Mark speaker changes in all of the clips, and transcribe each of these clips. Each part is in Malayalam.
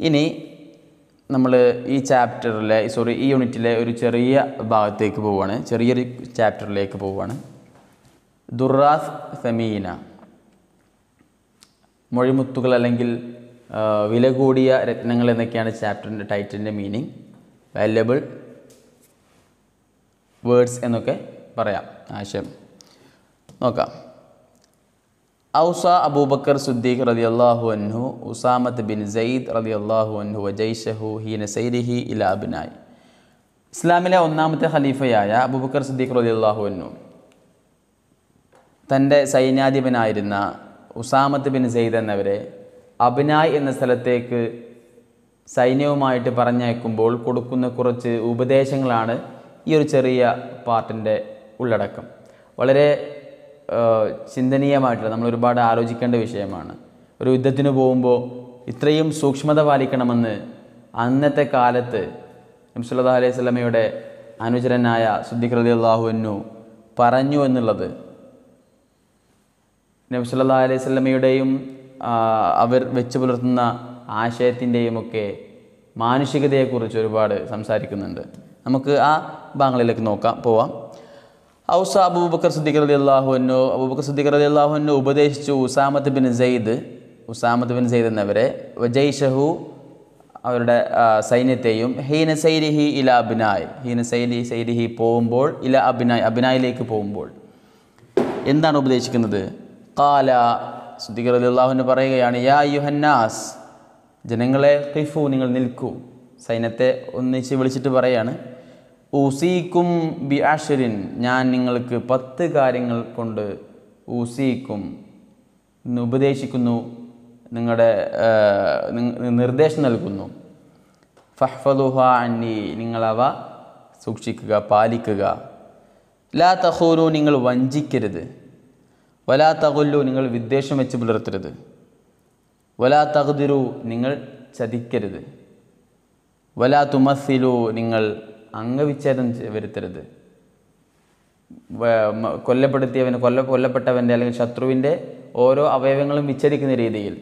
Speaker 1: ഇനി നമ്മൾ ഈ ചാപ്റ്ററിലെ സോറി ഈ യൂണിറ്റിലെ ഒരു ചെറിയ ഭാഗത്തേക്ക് പോവുകയാണ് ചെറിയൊരു ചാപ്റ്ററിലേക്ക് പോവുകയാണ് ദുറാസ് ഫെമീന മൊഴിമുത്തുകൾ അല്ലെങ്കിൽ ആ, വില കൂടിയ രത്നങ്ങൾ എന്നൊക്കെയാണ് ചാപ്റ്ററിൻ്റെ ടൈറ്റിലിൻ്റെ മീനിങ് വാല്യബിൾ വേർഡ്സ് എന്നൊക്കെ പറയാം ആശയം നോക്കാം ഔസ അബൂബക്കർ സുദ്ദീഖ് റതി അള്ളാഹു അൻഹു ഉസാമത്ത് ബിൻ സെയ്ദ് റതി അള്ളാഹു അൻഹു വജൈഷഹു ഹീന സൈരിഹി ഇല അബിനായി ഇസ്ലാമിലെ ഒന്നാമത്തെ ഖലീഫയായ അബൂബക്കർ സുദ്ദീഖ് റതി അള്ളാഹു അൻഹു തൻ്റെ സൈന്യാധിപനായിരുന്ന ഉസാമത്ത് ബിൻ സെയ്ദ് എന്നവരെ അബിനായ് എന്ന സ്ഥലത്തേക്ക് സൈന്യവുമായിട്ട് പറഞ്ഞയക്കുമ്പോൾ കൊടുക്കുന്ന കുറച്ച് ഉപദേശങ്ങളാണ് ഈ ഒരു ചെറിയ പാർട്ടിൻ്റെ ഉള്ളടക്കം വളരെ ആ, ചിന്തനീയമായിട്ടുള്ള നമ്മൾ ഒരുപാട് ആലോചിക്കേണ്ട വിഷയമാണ് ഒരു യുദ്ധത്തിന് പോകുമ്പോൾ ഇത്രയും സൂക്ഷ്മത പാലിക്കണമെന്ന് അന്നത്തെ കാലത്ത് നബ്സുല്ലാ അലൈഹി സ്വലമയുടെ അനുചരനായ സുദ്ദിഖ് റതി അള്ളാഹുവിനു പറഞ്ഞു എന്നുള്ളത് നബി സല്ലാ അലൈഹി സ്വലമയുടെയും അവർ വെച്ച് പുലർത്തുന്ന ആശയത്തിൻ്റെയും ഒക്കെ മാനുഷികതയെക്കുറിച്ച് ഒരുപാട് സംസാരിക്കുന്നുണ്ട് നമുക്ക് ആ ഭാഗങ്ങളിലേക്ക് നോക്കാം പോവാം ഔസ അബൂബക്കർ സിദ്ദീഖ് റതി അള്ളാഹുവിനു അബൂബക്കർ സിദ്ദീഖ് റതി അള്ളാഹുവിനു ഉപദേശിച്ചു Usama bin Zaid Usama bin Zaid എന്നവരെ വജൈഷഹു അവരുടെ ആ, സൈന്യത്തെയും ഹീന സൈരിഹി ഇല അബിനായ് ഹീന സൈരി സൈരിഹി പോകുമ്പോൾ ഇല അബിനായ് അബിനായിലേക്ക് പോകുമ്പോൾ എന്താണ് ഉപദേശിക്കുന്നത് കാല സുദ്ദിഖർ അള്ളാഹുവിന് പറയുകയാണ് യാ യുഹന്നാസ് ജനങ്ങളെ ഖിഫു നിങ്ങൾ നിൽക്കൂ സൈന്യത്തെ ഒന്നിച്ച് വിളിച്ചിട്ട് പറയാണ് ഊസീക്കും ബി ആഷരിൻ ഞാൻ നിങ്ങൾക്ക് പത്ത് കാര്യങ്ങൾ കൊണ്ട് ഊസീക്കും എന്ന് ഉപദേശിക്കുന്നു നിങ്ങളുടെ ആ, നി- നിർദ്ദേശം നൽകുന്നു ഫഹ്ഫദുഹ അന്നി നിങ്ങളവ സൂക്ഷിക്കുക പാലിക്കുക ലാ തഹൂരു നിങ്ങൾ വഞ്ചിക്കരുത് വലാ തകുല്ലു നിങ്ങൾ വിദ്വേഷം വെച്ച് പുലർത്തരുത് വലാ തകുതിരു നിങ്ങൾ ചതിക്കരുത് വലാ തുമസിലു നിങ്ങൾ അംഗവിച്ഛേദം ചെ- വരുത്തരുത് വ- മ- കൊല്ലപ്പെടുത്തിയവന് കൊല്ല കൊല്ലപ്പെട്ടവൻ്റെ അല്ലെങ്കിൽ ശത്രുവിൻ്റെ ഓരോ അവയവങ്ങളും വിച്ഛേദിക്കുന്ന രീതിയിൽ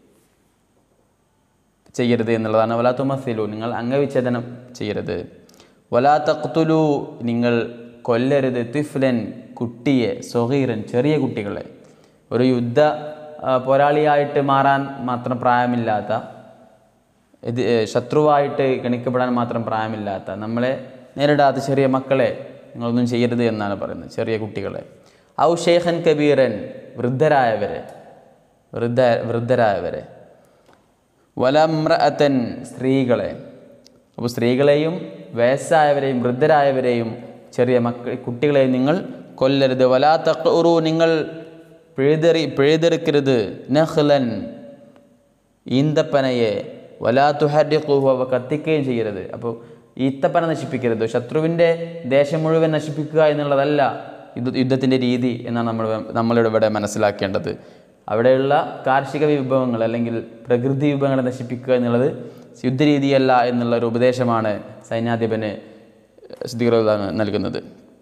Speaker 1: ചെയ്യരുത് എന്നുള്ളതാണ് വലാ തുമസിലു നിങ്ങൾ അംഗവിച്ഛേദനം ചെയ്യരുത് വലാ തഖ്തുലു നിങ്ങൾ കൊല്ലരുത് തിഫ്ലൻ കുട്ടിയെ സൊഹീറൻ ചെറിയ കുട്ടികളെ ഒരു യുദ്ധ ആ, പോരാളിയായിട്ട് മാറാൻ മാത്രം പ്രായമില്ലാത്ത ഇത് ഏ, ശത്രുവായിട്ട് ഗണിക്കപ്പെടാൻ മാത്രം പ്രായമില്ലാത്ത നമ്മളെ നേരിടാത്ത ചെറിയ മക്കളെ നിങ്ങളൊന്നും ചെയ്യരുത് എന്നാണ് പറയുന്നത് ചെറിയ കുട്ടികളെ ഔ ഷേഖൻ കബീറൻ വൃദ്ധരായവരെ വൃദ്ധ വൃദ്ധരായവരെ വലമ്രഅത്തൻ സ്ത്രീകളെ അപ്പോൾ സ്ത്രീകളെയും വയസ്സായവരെയും വൃദ്ധരായവരെയും ചെറിയ മക്ക കുട്ടികളെയും നിങ്ങൾ കൊല്ലരുത് വലാ തഖ്റു നിങ്ങൾ പിഴുതെറി പിഴുതെറുക്കരുത് നഹ്ലൻ ഈന്തപ്പനയെ വലാ തുഹരിഖുഹു അവ കത്തിക്കുകയും ചെയ്യരുത് അപ്പോൾ ഈത്തപ്പന നശിപ്പിക്കരുത് ശത്രുവിൻ്റെ ദേശം മുഴുവൻ നശിപ്പിക്കുക എന്നുള്ളതല്ല യുദ്ധ യുദ്ധത്തിൻ്റെ രീതി എന്നാണ് നമ്മൾ നമ്മളിവിടെ ഇവിടെ മനസ്സിലാക്കേണ്ടത് അവിടെയുള്ള കാർഷിക വിഭവങ്ങൾ അല്ലെങ്കിൽ പ്രകൃതി വിഭവങ്ങളെ നശിപ്പിക്കുക എന്നുള്ളത് യുദ്ധരീതിയല്ല എന്നുള്ള ഒരു ഉപദേശമാണ് സൈന്യാധിപന് സിദ്ദീഖ് നൽകുന്നത്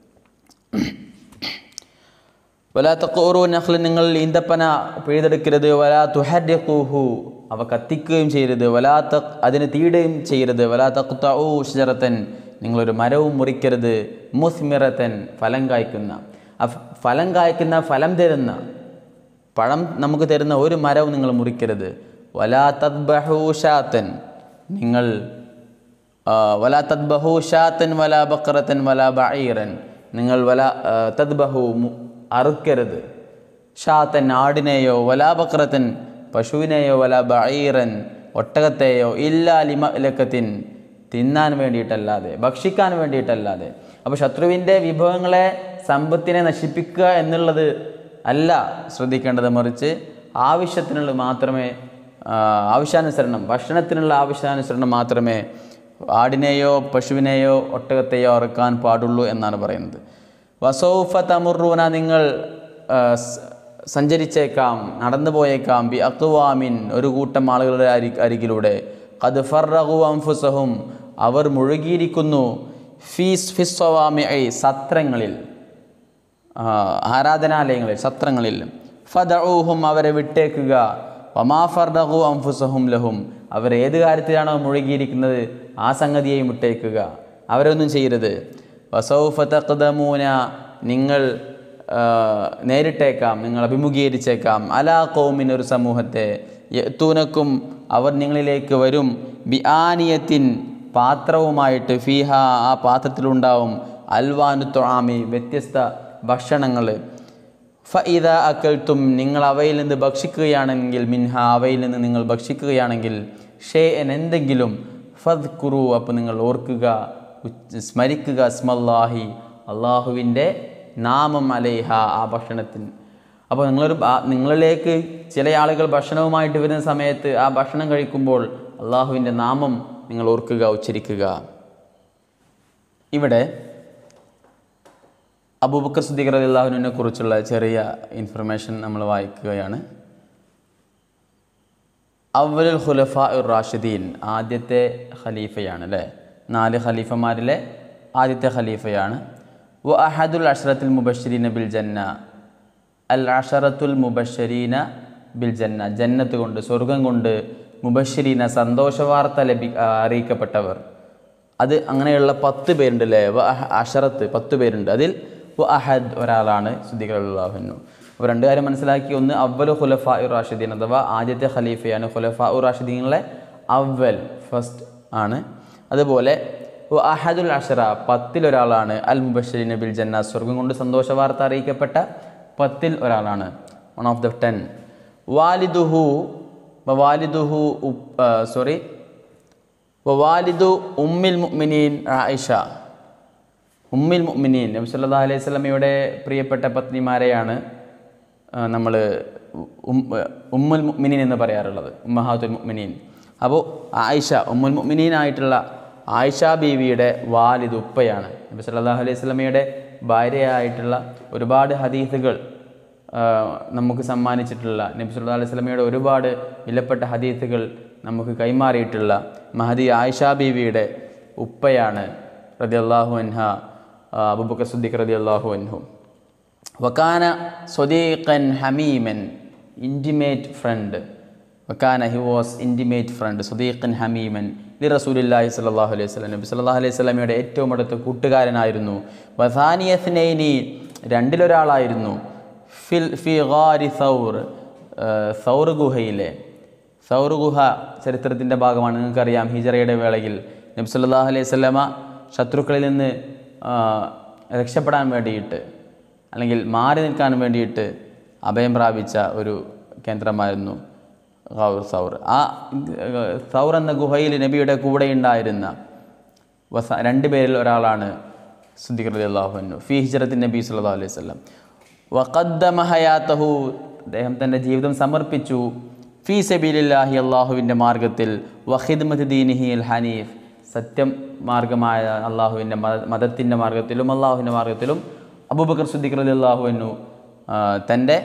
Speaker 1: വലാ തക്കോറു നഖ്ല നിങ്ങൾ ഈന്തപ്പന പിഴുതെടുക്കരുത് വലാ തുഹരിഖൂഹു അവ കത്തിക്കുകയും ചെയ്യരുത് വലാ തക് അതിന് തീടുകയും ചെയ്യരുത് വലാ തഖ്തഊ ഷജറത്തൻ നിങ്ങളൊരു മരവും മുറിക്കരുത് മുസ്മിറത്തൻ ഫലം കായ്ക്കുന്ന ആ ഫ- ഫലം കായ്ക്കുന്ന ഫലം തരുന്ന പഴം നമുക്ക് തരുന്ന ഒരു മരവും നിങ്ങൾ മുറിക്കരുത് വലാ തദ്ബഹൂഷാത്തൻ നിങ്ങൾ ആ, വലാ തദ്ബഹു ഷാത്തൻ വലാ ബക്കറത്തൻ വലാ ബഈറൻ നിങ്ങൾ വല ആ, തദ്ബഹു മു- അറുക്കരുത് ഷാത്തൻ ആടിനെയോ വലാ ബക്കറത്തൻ പശുവിനെയോ വലാ ബഈറൻ ഒട്ടകത്തെയോ ഇല്ലാ ലിമലക്കത്തിൻ തിന്നാൻ വേണ്ടിയിട്ടല്ലാതെ ഭക്ഷിക്കാൻ വേണ്ടിയിട്ടല്ലാതെ അപ്പോൾ ശത്രുവിൻ്റെ വിഭവങ്ങളെ സമ്പത്തിനെ നശിപ്പിക്കുക എന്നുള്ളത് അല്ല ശ്രദ്ധിക്കേണ്ടത് മറിച്ച് ആവശ്യത്തിനുള്ള മാത്രമേ ആ, ആവശ്യാനുസരണം ഭക്ഷണത്തിനുള്ള ആവശ്യാനുസരണം മാത്രമേ ആടിനെയോ പശുവിനെയോ ഒട്ടകത്തെയോ അറുക്കാൻ പാടുള്ളൂ എന്നാണ് പറയുന്നത് വസൗഫ തമുറൂന നിങ്ങൾ ആ, സ- സഞ്ചരിച്ചേക്കാം നടന്നു പോയേക്കാം ബി അക്വാമിൻ ഒരു കൂട്ടം ആളുകളുടെ അരി അരികിലൂടെ കത് ഫർറഹു അംഫുസഹും അവർ മുഴുകിയിരിക്കുന്നു ഫീസ് ഫിസ്വാമി സത്രങ്ങളിൽ ആ, ആരാധനാലയങ്ങളിൽ സത്രങ്ങളിൽ ഫദഊഹും അവരെ വിട്ടേക്കുക വമാ ഫർദഹു അംഫുസഹും ലഹും അവർ ഏത് കാര്യത്തിലാണോ മുഴുകിയിരിക്കുന്നത് ആ സംഗതിയെയും വിട്ടേക്കുക അവരൊന്നും ചെയ്യരുത് വസൗഫ തഖ്ദമൂന നിങ്ങൾ ആ, നേരിട്ടേക്കാം നിങ്ങൾ അഭിമുഖീകരിച്ചേക്കാം അലാ കൗമിൻ ഒരു സമൂഹത്തെ യത്തൂനക്കും അവർ നിങ്ങളിലേക്ക് വരും ബി ആനിയത്തിൻ പാത്രവുമായിട്ട് ഫീഹ ആ പാത്രത്തിലുണ്ടാവും അൽവാനു ത്വാമി വ്യത്യസ്ത ഭക്ഷണങ്ങൾ ഫഇദ അക്കൽത്തും നിങ്ങൾ അവയിൽ നിന്ന് ഭക്ഷിക്കുകയാണെങ്കിൽ മിൻഹ അവയിൽ നിന്ന് നിങ്ങൾ ഭക്ഷിക്കുകയാണെങ്കിൽ ഷേ എൻ എന്തെങ്കിലും ഫദ് കുറു അപ്പോൾ നിങ്ങൾ ഓർക്കുക ഉച്ച് സ്മരിക്കുക സ്മല്ലാഹി അള്ളാഹുവിൻ്റെ നാമം അലേഹ ആ ഭക്ഷണത്തിന് അപ്പോൾ നിങ്ങളൊരു ആ- നിങ്ങളിലേക്ക് ചില ആളുകൾ ഭക്ഷണവുമായിട്ട് വരുന്ന സമയത്ത് ആ ഭക്ഷണം കഴിക്കുമ്പോൾ അള്ളാഹുവിൻ്റെ നാമം നിങ്ങൾ ഓർക്കുക ഉച്ചരിക്കുക ഇവിടെ അബൂബക്കർ സിദ്ദീഖ് റളിയല്ലാഹുവിനെ കുറിച്ചുള്ള ചെറിയ ഇൻഫർമേഷൻ നമ്മൾ വായിക്കുകയാണ് അവലുൽ ഖുലഫ ഉർ റാഷിദീൻ ആദ്യത്തെ ഖലീഫയാണ് അല്ലേ നാല് ഖലീഫമാരിലെ ആദ്യത്തെ ഖലീഫയാണ് വ അഹദുൽ അഷറത്തുൽ മുബഷരീന ബിൽ ജന്ന അൽ അഷറത്തുൽ മുബഷരീന ബിൽ ജന്ന ജന്നത്ത് കൊണ്ട് സ്വർഗം കൊണ്ട് മുബഷരീന സന്തോഷവാർത്ത ലഭി ആ, അറിയിക്കപ്പെട്ടവർ അത് അങ്ങനെയുള്ള പത്ത് പേരുണ്ട് അല്ലേ വ അഹ- അഷറത്ത് പത്ത് പേരുണ്ട് അതിൽ വ അഹദ് ഒരാളാണ് സുദ്ദീഖുല്ലാഹുനു അപ്പോൾ രണ്ട് കാര്യം മനസ്സിലാക്കി ഒന്ന് അവ്വൽ ഖുലഫ ഉർ റാഷിദീൻ അഥവാ ആദ്യത്തെ ഖലീഫയാണ് ഖുലഫ ഉർ റാഷിദീനിലെ അവൽ ഫസ്റ്റ് ആണ് അതുപോലെ വ അഹദുൽ അഷറ പത്തിലൊരാളാണ് അൽ മുബഷരീൻ ബിൽ ജന്ന സ്വർഗം കൊണ്ട് സന്തോഷ വാർത്ത അറിയിക്കപ്പെട്ട പത്തിൽ ഒരാളാണ് വൺ ഓഫ് ദ ടെൻ വാലിദുഹു വാലിദുഹു സോറി വാലിദു ഉമ്മിൽ മുഅ്മിനീൻ ആയിഷ ഉമ്മിൽ മുഅ്മിനീൻ നബി സല്ലല്ലാഹു അലൈഹി സ്വലമയുടെ പ്രിയപ്പെട്ട പത്നിമാരെയാണ് നമ്മൾ ഉമ്മുൽ മുഅ്മിനീൻ എന്ന് പറയാറുള്ളത് ഉമ്മഹാത്തുൽ മുഅ്മിനീൻ അപ്പോൾ ആയിഷ ഉമ്മുൽ മുഅ്മിനീൻ ആയിട്ടുള്ള ആയിഷ ബീവിയുടെ വാലിദ് ഉപ്പയാണ് നബി സല്ലല്ലാഹു അലൈഹി സ്വലമയുടെ ഭാര്യയായിട്ടുള്ള ഒരുപാട് ഹദീസുകൾ ആ, നമുക്ക് സമ്മാനിച്ചിട്ടുള്ള നബി സല്ലല്ലാഹു അലൈഹി സ്വലമയുടെ ഒരുപാട് വിലപ്പെട്ട ഹദീസുകൾ നമുക്ക് കൈമാറിയിട്ടുള്ള മഹദി ആയിഷ ബീവിയുടെ ഉപ്പയാണ് റദിയല്ലാഹു അൻഹ ആ, അബൂബക്കർ സുദ്ദീഖ് റദിയല്ലാഹു അൻഹു വക്കാന സ്വദീഖൻ ഹമീമൻ ഇൻറ്റിമേറ്റ് ഫ്രണ്ട് വക്കാന ഹി വാസ് ഇൻറ്റിമേറ്റ് ഫ്രണ്ട് സുദീഖൻ ഹമീമൻ ലി റസൂലില്ലാഹി സല്ലല്ലാഹു അലൈഹി വസല്ലം നബി സല്ലല്ലാഹു അലൈഹി വസല്ലമയുടെ ഏറ്റവും അടുത്ത കൂട്ടുകാരനായിരുന്നു വസാനിയസ്നൈനി രണ്ടിലൊരാളായിരുന്നു ഫിൽ ഫി ഗാരി സൗർ സൗർ ഗുഹയിലെ സൗർ ഗുഹ ചരിത്രത്തിൻ്റെ ഭാഗമാണ് നിങ്ങൾക്കറിയാം ഹിജറയുടെ വേളയിൽ നബി സല്ലല്ലാഹു അലൈഹി വസല്ലമ ശത്രുക്കളിൽ നിന്ന് ആ, രക്ഷപ്പെടാൻ വേണ്ടിയിട്ട് അല്ലെങ്കിൽ മാറി നിൽക്കാൻ വേണ്ടിയിട്ട് അഭയം പ്രാപിച്ച ഒരു കേന്ദ്രമായിരുന്നു ഗൗർ സൗർ ആ ഏർ, സൗർ എന്ന ഗുഹയിൽ നബിയുടെ കൂടെ ഉണ്ടായിരുന്ന വസ രണ്ട് പേരിൽ ഒരാളാണ് സുദ്ദീഖ് അള്ളാഹുനു ഫി ഹിജറത്തിൻ നബി സല്ലല്ലാഹു അലൈഹി വസല്ലം വഖദ്ദമ ഹയാത്തഹു അദ്ദേഹം തൻ്റെ ജീവിതം സമർപ്പിച്ചു ഫീ സബീലില്ലാഹി അള്ളാഹുവിൻ്റെ മാർഗത്തിൽ വഹിദ്മത്ത് ദീനിഹി അൽ ഹനീഫ് സത്യം മാർഗമായ അള്ളാഹുവിൻ്റെ മത മതത്തിൻ്റെ മാർഗത്തിലും അള്ളാഹുവിൻ്റെ മാർഗത്തിലും അബൂബക്കർ സുദ്ദീഖ് റലി അള്ളാഹുവിനു തൻ്റെ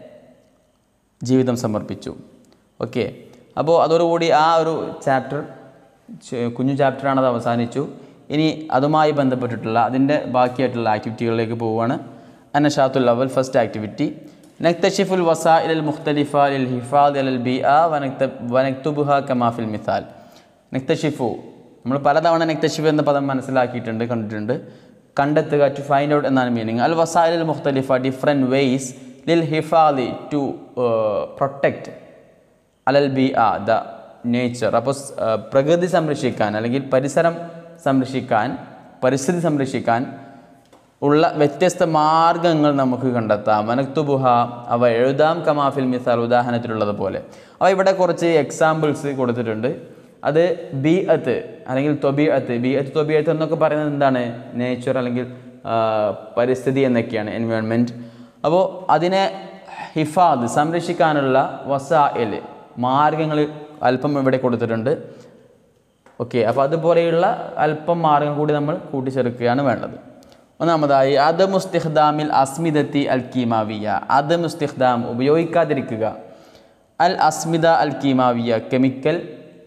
Speaker 1: ജീവിതം സമർപ്പിച്ചു ഓക്കെ അപ്പോൾ അതോടുകൂടി ആ ഒരു ചാപ്റ്റർ കുഞ്ഞു ചാപ്റ്ററാണ് അത് അവസാനിച്ചു ഇനി അതുമായി ബന്ധപ്പെട്ടിട്ടുള്ള അതിൻ്റെ ബാക്കിയായിട്ടുള്ള ആക്ടിവിറ്റികളിലേക്ക് പോവുകയാണ് അന്നഷാത്തുൽ അവൽ ഫസ്റ്റ് ആക്ടിവിറ്റി നക്തഷിഫുൽ വസാഇൽ അൽ മുഖ്തലിഫ ലിൽ ഹിഫാദ് അൽ ബി ആ വനക്തുബുഹ കമാഫിൽ മിസാൽ നക്തഷിഫു നമ്മൾ പലതവണ നക്തഷിഫ് എന്ന പദം മനസ്സിലാക്കിയിട്ടുണ്ട് കണ്ടിട്ടുണ്ട് കണ്ടെത്തുക ടു ഫൈൻഡ് ഔട്ട് എന്നാണ് മീനിങ് അൽ വസായിൽ മുഖ്തലിഫ ഡിഫറെൻറ്റ് വേയ്സ് ലിൽ ഹിഫാദി ടു പ്രൊട്ടക്റ്റ് അലൽ ബി ആ ദ നേച്ചർ അപ്പോൾ സ്- ആ, പ്രകൃതി സംരക്ഷിക്കാൻ അല്ലെങ്കിൽ പരിസരം സംരക്ഷിക്കാൻ പരിസ്ഥിതി സംരക്ഷിക്കാൻ ഉള്ള വ്യത്യസ്ത മാർഗങ്ങൾ നമുക്ക് കണ്ടെത്താം മനക്തുബുഹ അവ എഴുതാം കമാഫിൽ മിസാൽ ഉദാഹരണത്തിലുള്ളത് പോലെ അപ്പോൾ ഇവിടെ കുറച്ച് എക്സാമ്പിൾസ് കൊടുത്തിട്ടുണ്ട് അത് ബി അത്ത് അല്ലെങ്കിൽ തൊബി അത്ത് ബി അത്ത് തൊബി അത്ത് എന്നൊക്കെ പറയുന്നത് എന്താണ് നേച്ചർ അല്ലെങ്കിൽ ആ, പരിസ്ഥിതി എന്നൊക്കെയാണ് എൻവയോൺമെൻറ്റ് അപ്പോൾ അതിനെ ഹിഫാദ് സംരക്ഷിക്കാനുള്ള വസായിൽ മാർഗങ്ങൾ അല്പം ഇവിടെ കൊടുത്തിട്ടുണ്ട് ഓക്കെ അപ്പോൾ അതുപോലെയുള്ള അല്പം മാർഗം കൂടി നമ്മൾ കൂട്ടിച്ചേർക്കുകയാണ് വേണ്ടത് ഒന്നാമതായി അത് മുസ്തിഖ്ദാമിൽ അസ്മിദത്തി അൽ കീമാവിയ അത് മുസ്തിഖ്ദാം ഉപയോഗിക്കാതിരിക്കുക അൽ അസ്മിദ അൽ കീമാവിയ കെമിക്കൽ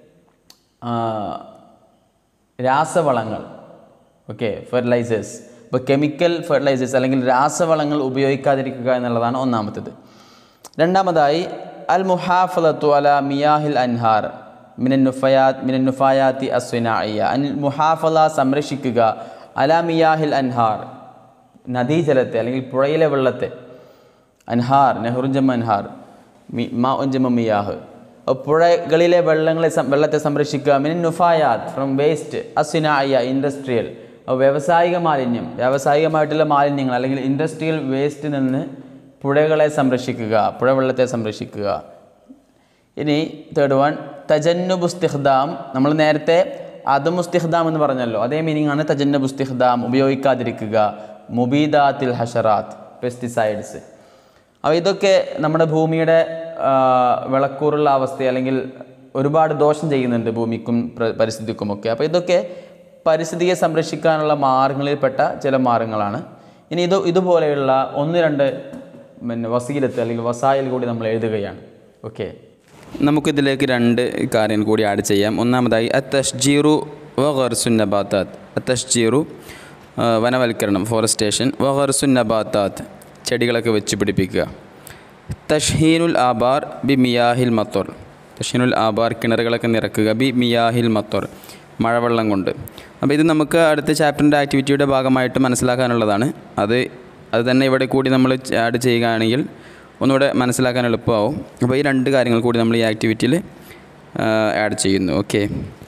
Speaker 1: രാസവളങ്ങൾ ഓക്കെ ഫെർട്ടിലൈസേഴ്സ് ഇപ്പോൾ കെമിക്കൽ ഫെർട്ടിലൈസേഴ്സ് അല്ലെങ്കിൽ രാസവളങ്ങൾ ഉപയോഗിക്കാതിരിക്കുക എന്നുള്ളതാണ് ഒന്നാമത്തേത് രണ്ടാമതായി അൽ മുഹാഫലത്തു അല മിയാഹിൽ അൻഹാർ മിനൻ നുഫയാത്ത് മിനൻ നുഫായാത്തി അസ്വിനായ അൽ മുഹാഫല സംരക്ഷിക്കുക അല മിയാഹിൽ അൻഹാർ നദീജലത്തെ അല്ലെങ്കിൽ പുഴയിലെ വെള്ളത്തെ അൻഹാർ നെഹ്റുജം അൻഹാർ മി മാ ഉഞ്ചമ മിയാഹ് അപ്പോൾ പുഴകളിലെ വെള്ളങ്ങളെ സം- വെള്ളത്തെ സംരക്ഷിക്കുക മിനൻ നുഫായാത്ത് ഫ്രം വേസ്റ്റ് അസ്വിനായ ഇൻഡസ്ട്രിയൽ വ്യാവസായിക മാലിന്യം വ്യാവസായികമായിട്ടുള്ള മാലിന്യങ്ങൾ അല്ലെങ്കിൽ ഇൻഡസ്ട്രിയൽ വേസ്റ്റ് നിന്ന് പുഴകളെ സംരക്ഷിക്കുക പുഴ വെള്ളത്തെ സംരക്ഷിക്കുക ഇനി തേർഡ് വൺ തജന്നുബുസ്തിഹ്ദാം നമ്മൾ നേരത്തെ അതുമുസ്തിഹ്ദാം എന്ന് പറഞ്ഞല്ലോ അതേ മീനിങ് ആണ് തജന്നുബുസ്തിഹ്ദാം ഉപയോഗിക്കാതിരിക്കുക മുബീദാത്തിൽ ഹഷറാത്ത് പെസ്റ്റിസൈഡ്സ് അപ്പോൾ ഇതൊക്കെ നമ്മുടെ ഭൂമിയുടെ ആ, വിളക്കൂറുള്ള അവസ്ഥ അല്ലെങ്കിൽ ഒരുപാട് ദോഷം ചെയ്യുന്നുണ്ട് ഭൂമിക്കും പ്ര- പരിസ്ഥിതിക്കുമൊക്കെ അപ്പോൾ ഇതൊക്കെ പരിസ്ഥിതിയെ സംരക്ഷിക്കാനുള്ള മാർഗങ്ങളിൽപ്പെട്ട ചില മാർഗങ്ങളാണ് ഇനി ഇത് ഇതുപോലെയുള്ള ഒന്ന് രണ്ട് പിന്നെ വസീലത്ത് അല്ലെങ്കിൽ വസായിൽ കൂടി നമ്മൾ എഴുതുകയാണ് ഓക്കെ നമുക്കിതിലേക്ക് രണ്ട് കാര്യം കൂടി ആഡ് ചെയ്യാം ഒന്നാമതായി അത്തഷ്ജീറു വഗർസുൻ നബാത്താത്ത് അത്തഷ്ജീറു ആ, വനവൽക്കരണം ഫോറസ്റ്റേഷൻ വഗർസുൻ നബാത്താത്ത് ചെടികളൊക്കെ വെച്ച് പിടിപ്പിക്കുക തഷ്ഹീനുൽ ആബാർ ബി മിയാഹിൽ മത്തോർ തഷ്ഹീനുൽ ആബാർ കിണറുകളൊക്കെ നിറക്കുക ബി മിയാഹിൽ മത്തോർ മഴവെള്ളം കൊണ്ട് അപ്പോൾ ഇത് നമുക്ക് അടുത്ത ചാപ്റ്ററിൻ്റെ ആക്ടിവിറ്റിയുടെ ഭാഗമായിട്ട് മനസ്സിലാക്കാനുള്ളതാണ് അത് അത് തന്നെ ഇവിടെ കൂടി നമ്മൾ ആഡ് ചെയ്യുകയാണെങ്കിൽ ഒന്നുകൂടെ മനസ്സിലാക്കാൻ എളുപ്പമാവും അപ്പോൾ ഈ രണ്ട് കാര്യങ്ങൾ കൂടി നമ്മൾ ഈ ആക്ടിവിറ്റിയിൽ ആഡ് ചെയ്യുന്നു ഓക്കെ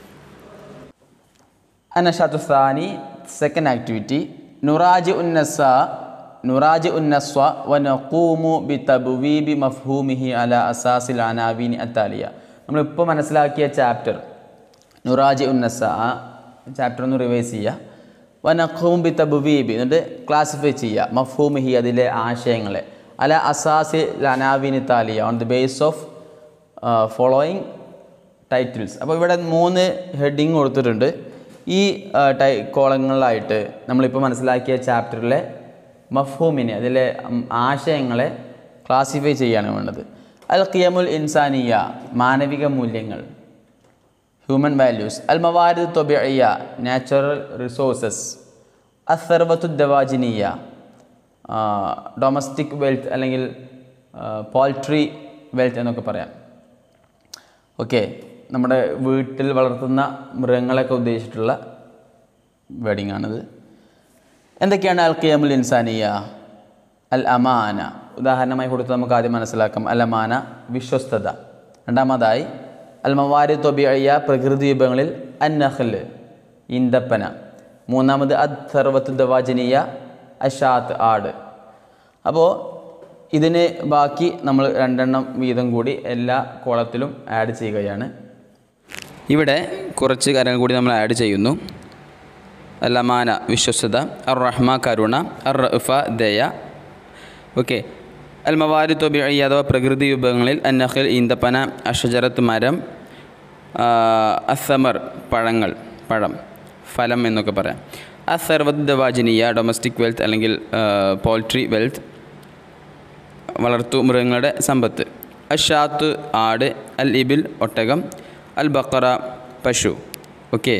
Speaker 1: അനഷാത്തു സാനി സെക്കൻഡ് ആക്ടിവിറ്റി നുറാജ് ഉന്നസ നുറാജ് ഉന്നസ്വ വ നഖൂമു ബി തബ്വീബി മഫ്ഹൂമിഹി അല അസാസിൽ അനാബീനി അത്താലിയ നമ്മളിപ്പോൾ മനസ്സിലാക്കിയ ചാപ്റ്റർ നുറാജ് ഉന്നസ ആ ചാപ്റ്റർ ഒന്ന് റിവൈസ് ചെയ്യുക വ നഖൂം ബി തബ്വീബി എന്നിട്ട് ക്ലാസിഫൈ ചെയ്യുക മഫ്ഹൂമിഹി അതിലെ ആശയങ്ങളെ അല അസാസിൽ അനാബീനി താലിയ on the base of following titles അപ്പോൾ ഇവിടെ മൂന്ന് ഹെഡിങ് കൊടുത്തിട്ടുണ്ട് ഈ ആ, ടൈ കോളങ്ങളിലായിട്ട് നമ്മളിപ്പോൾ മനസ്സിലാക്കിയ ചാപ്റ്ററിലെ മഫ്ഹൂമിനെ അതിലെ ഉം, ആശയങ്ങളെ ക്ലാസിഫൈ ചെയ്യാണ് വേണ്ടത് അൽ ഖിയമുൽ ഇൻസാനിയ മാനവിക മൂല്യങ്ങൾ ഹ്യൂമൻ വാല്യൂസ് അൽ മവാരിദ് തൊബിയ നാച്ചുറൽ റിസോഴ്സസ് അസർവത്തു ദവാജിനിയ ഡൊമസ്റ്റിക് വെൽത്ത് അല്ലെങ്കിൽ പോൾട്രി വെൽത്ത് എന്നൊക്കെ പറയാം ഓക്കെ നമ്മുടെ വീട്ടിൽ വളർത്തുന്ന മൃഗങ്ങളൊക്കെ ഉദ്ദേശിച്ചിട്ടുള്ള വേഡിങ് ആണിത് എന്തൊക്കെയാണ് അൽ ഖിയമുൽ ഇൻസാനിയ അൽ അമാന ഉദാഹരണമായി കൊടുത്ത് നമുക്ക് ആദ്യം മനസ്സിലാക്കാം അൽ അമാന വിശ്വസ്തത രണ്ടാമതായി അൽ മവാരി തൊബിയ പ്രകൃതി വിഭവങ്ങളിൽ അൻ നഹ്ൽ ഈന്തപ്പന മൂന്നാമത് അദ് സർവത്ത് ദവാജനീയ അഷാത്ത് ആട് അപ്പോൾ ഇതിന് ബാക്കി നമ്മൾ രണ്ടെണ്ണം വീതം കൂടി എല്ലാ കോളത്തിലും ആഡ് ചെയ്യുകയാണ് ഇവിടെ കുറച്ച് കാര്യങ്ങൾ കൂടി നമ്മൾ ആഡ് ചെയ്യുന്നു അല്ലമാന വിശ്വസ്തത അർ റഹ്മ കരുണ അർ റഫ ദയ ഓക്കെ അൽ മവാരി തൊബി അഥവാ പ്രകൃതി വിഭവങ്ങളിൽ അന്നഹൽ ഈന്തപ്പന അഷജറത്ത് മരം ആ, അസമർ പഴങ്ങൾ പഴം ഫലം എന്നൊക്കെ പറയാം അസർവത് ദവാജിനിയ ഡൊമസ്റ്റിക് വെൽത്ത് അല്ലെങ്കിൽ പോൾട്രി വെൽത്ത് വളർത്തു മൃഗങ്ങളുടെ സമ്പത്ത് അഷാത്ത് ആട് അൽ ഇബിൽ ഒട്ടകം അൽ ബക്കറ പശു ഓക്കെ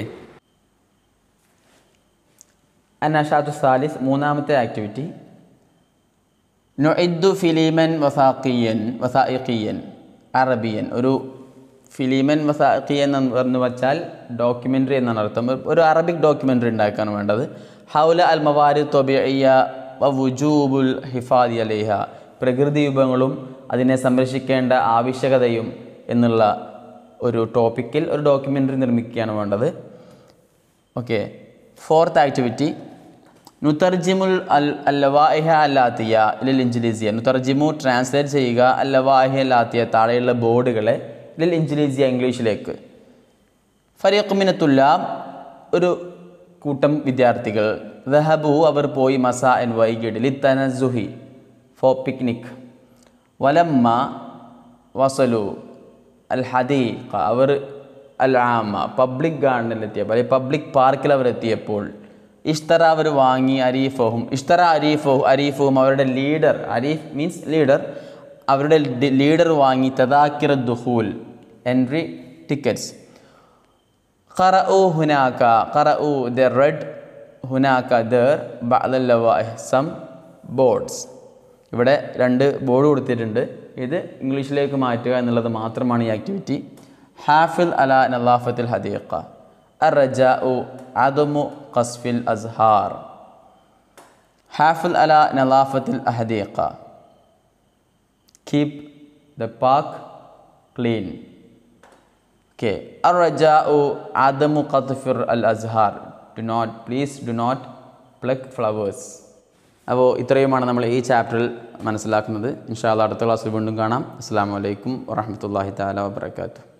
Speaker 1: അന്നഷാത്തു സാലിസ് മൂന്നാമത്തെ ആക്ടിവിറ്റി നൊഇദ്ദു ഫിലിമൻ വസാഖിയൻ വസായിഖിയൻ അറബിയൻ ഒരു ഫിലിമൻ വസാഖിയൻ എന്ന് പറഞ്ഞു വച്ചാൽ ഡോക്യുമെൻ്ററി എന്നാണ് അർത്ഥം ഒരു അറബിക് ഡോക്യുമെൻ്ററി ഉണ്ടാക്കാണ് വേണ്ടത് ഹൗല അൽ മവാരി തൊബിയ വ വുജൂബുൽ ഹിഫാദി അലേഹ പ്രകൃതി വിഭവങ്ങളും അതിനെ സംരക്ഷിക്കേണ്ട ആവശ്യകതയും എന്നുള്ള ഒരു ടോപ്പിക്കിൽ ഒരു ഡോക്യുമെൻ്ററി നിർമ്മിക്കുകയാണ് വേണ്ടത് ഓക്കെ ഫോർത്ത് ആക്ടിവിറ്റി നുതർജിമുൽ അൽ അല്ലവാഹിഹ അല്ലാത്തിയ ലിൽ ഇഞ്ചിലീസിയ നുതർജിമു ട്രാൻസ്ലേറ്റ് ചെയ്യുക അല്ലവാഹിഹ അല്ലാത്തിയ താഴെയുള്ള ബോർഡുകളെ ലിൽ ഇഞ്ചിലീസിയ ഇംഗ്ലീഷിലേക്ക് ഫരീഖുമിനത്തുല്ല ഒരു കൂട്ടം വിദ്യാർത്ഥികൾ ദഹബു അവർ പോയി മസ എൻ വൈകിട്ട് ലി തനസുഹി ഫോർ പിക്നിക് വലമ്മ വസലു അൽ ഹദീഖ അവർ അൽ ആമ പബ്ലിക് ഗാർഡനിലെത്തിയപ്പോൾ അല്ലെങ്കിൽ പബ്ലിക് പാർക്കിൽ അവർ എത്തിയപ്പോൾ ഇഷ്തറ അവർ വാങ്ങി അരീഫഹും ഇഷ്തറ അരീഫഹു അരീഫും അവരുടെ ലീഡർ അരീഫ് മീൻസ് ലീഡർ അവരുടെ ലീഡർ വാങ്ങി തദാക്കിറ ദുഹൂൽ എൻട്രി ടിക്കറ്റ്സ് ഖറഉ ഹുനാക ഖറഉ ദ റെഡ് ഹുനാക ദർ ബഅദല്ലവാഹ് സം ബോർഡ്സ് ഇവിടെ രണ്ട് ബോർഡ് കൊടുത്തിട്ടുണ്ട് ഇത് ഇംഗ്ലീഷിലേക്ക് മാറ്റുക എന്നുള്ളത് മാത്രമാണ് ഈ ആക്ടിവിറ്റി ഹാഫിൽ അല നലാഫത്തിൽ ഹദീഖ അറജാഉ അദമു ഖസ്ഫിൽ അസ്ഹാർ ഹാഫിൽ അല നലാഫത്തിൽ അഹദീഖ keep the park clean okay അറജാഉ അദമു ഖത്ഫിർ അൽ അസ്ഹാർ do not please do not pluck flowers അപ്പോൾ ഇത്രയുമാണ് നമ്മൾ ഈ ചാപ്റ്ററിൽ മനസ്സിലാക്കുന്നത് ഇൻഷാല്ല അടുത്ത ക്ലാസ്സിൽ വീണ്ടും കാണാം അസ്സാം വലൈക്കും വറഹമത്തല്ലാഹി താല വാബർക്കാത്തു